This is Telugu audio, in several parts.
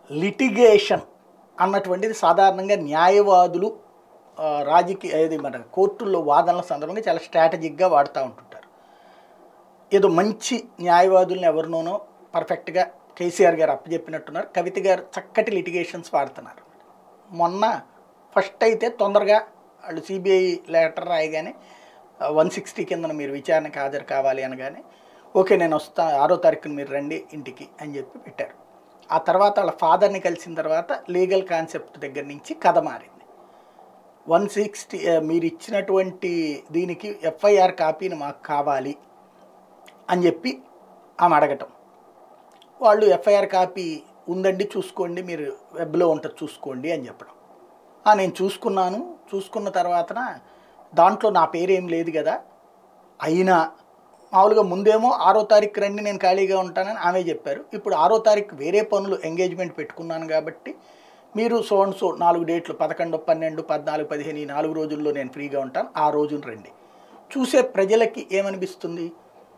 లిటిగేషన్ అన్నటువంటిది సాధారణంగా న్యాయవాదులు ఆ, రాజకీయ ఇది మన కోర్టుల్లో వాదనల సందర్భంగా చాలా స్ట్రాటజిక్గా వాడుతూ ఉంటుంటారు ఏదో మంచి న్యాయవాదుల్ని ఎవరినోనో పర్ఫెక్ట్గా కేసీఆర్ గారు అప్పచెప్పినట్టున్నారు కవిత గారు చక్కటి లిటిగేషన్స్ వాడుతున్నారు మొన్న ఫస్ట్ అయితే తొందరగా వాళ్ళు సిబిఐ లెటర్ రాయగానే వన్ సిక్స్టీ కింద మీరు విచారణకు హాజరు కావాలి అనగానే ఓకే నేను వస్తా ఆరో తారీఖున మీరు రండి ఇంటికి అని చెప్పి పెట్టారు ఆ తర్వాత వాళ్ళ ఫాదర్ని కలిసిన తర్వాత లీగల్ కాన్సెప్ట్ దగ్గర నుంచి కథ మారింది వన్ సిక్స్టీ మీరు ఇచ్చినటువంటి దీనికి ఎఫ్ఐఆర్ కాపీని మాకు కావాలి అని చెప్పి ఆమె అడగటం వాళ్ళు ఎఫ్ఐఆర్ కాపీ ఉందండి చూసుకోండి మీరు వెబ్లో ఉంటుంది చూసుకోండి అని చెప్పడం "ఆ, నేను చూసుకున్నాను చూసుకున్న తర్వాతన దాంట్లో నా పేరేం లేదు కదా అయినా మామూలుగా ముందేమో ఆరో తారీఖు రండి నేను ఖాళీగా ఉంటానని ఆమె చెప్పారు ఇప్పుడు ఆరో తారీఖు వేరే పనులు ఎంగేజ్మెంట్ పెట్టుకున్నాను కాబట్టి మీరు సో అండ్ సో నాలుగు డేట్లు పదకొండు పన్నెండు పద్నాలుగు పదిహేను ఈ నాలుగు రోజుల్లో నేను ఫ్రీగా ఉంటాను ఆ రోజున రండి చూసే ప్రజలకి ఏమనిపిస్తుంది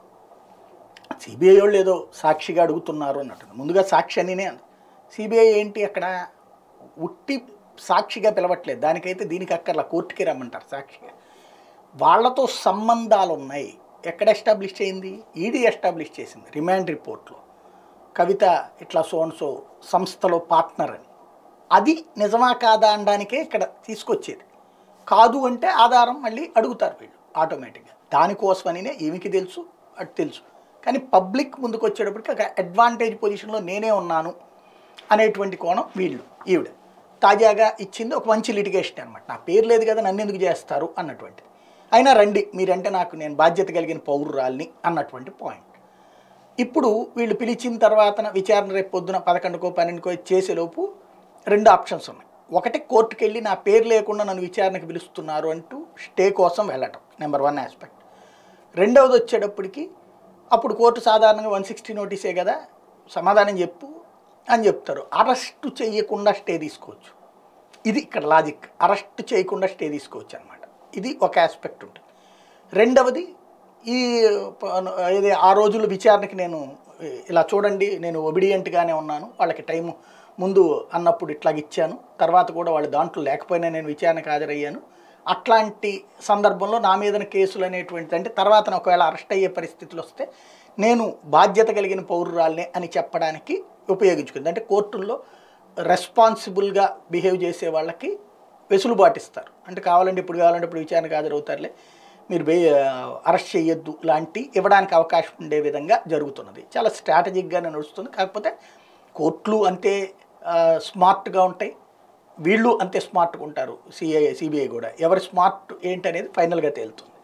సిబిఐ వాళ్ళు ఏదో సాక్షిగా అడుగుతున్నారు అన్నట్టు ముందుగా సాక్షి అనినే అంది సిబిఐ ఏంటి అక్కడ ఉట్టి సాక్షిగా పిలవట్లేదు దానికైతే దీనికి అక్కర్లా కోర్టుకి రమ్మంటారు సాక్షిగా వాళ్ళతో సంబంధాలు ఉన్నాయి ఎక్కడ ఎస్టాబ్లిష్ అయింది ఈడీ ఎస్టాబ్లిష్ చేసింది రిమాండ్ రిపోర్ట్లో కవిత ఇట్లా సో అండ్ సో సంస్థలో పార్ట్నర్ అని అది నిజమా కాదా అనడానికే ఇక్కడ తీసుకొచ్చేది కాదు అంటే ఆధారం మళ్ళీ అడుగుతారు వీళ్ళు ఆటోమేటిక్గా దానికోసమనినే ఈమెకి తెలుసు అటు తెలుసు కానీ పబ్లిక్ ముందుకు వచ్చేటప్పటికి ఒక అడ్వాంటేజ్ పొజిషన్లో నేనే ఉన్నాను అనేటువంటి కోణం వీళ్ళు ఈవిడ తాజాగా ఇచ్చింది ఒక మంచి లిటిగేషన్ అనమాట నా పేరు లేదు కదా నన్ను ఎందుకు చేస్తారు అన్నటువంటిది అయినా రండి మీరంటే నాకు నేను బాధ్యత కలిగిన పౌరురాల్ని అన్నటువంటి పాయింట్ ఇప్పుడు వీళ్ళు పిలిచిన తర్వాత విచారణ రేపు పొద్దున పదకొండుకో పన్నెండుకో చేసేలోపు రెండు ఆప్షన్స్ ఉన్నాయి ఒకటి కోర్టుకు వెళ్ళి నా పేరు లేకుండా నన్ను విచారణకు పిలుస్తున్నారు అంటూ స్టే కోసం వెళ్ళటం నెంబర్ వన్ ఆస్పెక్ట్ రెండవది వచ్చేటప్పటికి అప్పుడు కోర్టు సాధారణంగా వన్ సిక్స్టీ నోటీసే కదా సమాధానం చెప్పు అని చెప్తారు అరెస్ట్ చేయకుండా స్టే తీసుకోవచ్చు ఇది ఇక్కడ లాజిక్ అరెస్ట్ చేయకుండా స్టే తీసుకోవచ్చు అనమాట ఇది ఒక ఆస్పెక్ట్ ఉంటుంది రెండవది ఈ ప- ఇది ఆ రోజుల విచారణకి నేను ఇలా చూడండి నేను ఒబిడియంట్గానే ఉన్నాను వాళ్ళకి టైం ముందు అన్నప్పుడు ఇట్లాగ ఇచ్చాను తర్వాత కూడా వాళ్ళు దాంట్లో లేకపోయినా నేను విచారణకు హాజరయ్యాను అట్లాంటి సందర్భంలో నా మీదన కేసులు అనేటువంటిది అంటే తర్వాత ఒకవేళ అరెస్ట్ అయ్యే పరిస్థితులు వస్తే నేను బాధ్యత కలిగిన పౌరురాలనే అని చెప్పడానికి ఉపయోగించుకుంది అంటే కోర్టుల్లో రెస్పాన్సిబుల్గా బిహేవ్ చేసే వాళ్ళకి వెసులుబాటు ఇస్తారు అంటే కావాలంటే ఇప్పుడు కావాలంటే ఇప్పుడు విచారణకు హాజరవుతారులే మీరు బే అరెస్ట్ చేయొద్దు లాంటి ఇవ్వడానికి అవకాశం ఉండే విధంగా జరుగుతున్నది చాలా స్ట్రాటజిక్గానే నడుస్తుంది కాకపోతే కోర్టులు అంతే ఆ, స్మార్ట్గా ఉంటాయి వీళ్ళు అంతే స్మార్ట్గా ఉంటారు సిఐ సిబిఐ కూడా ఎవరి స్మార్ట్ ఏంటనేది ఫైనల్గా తేలుతుంది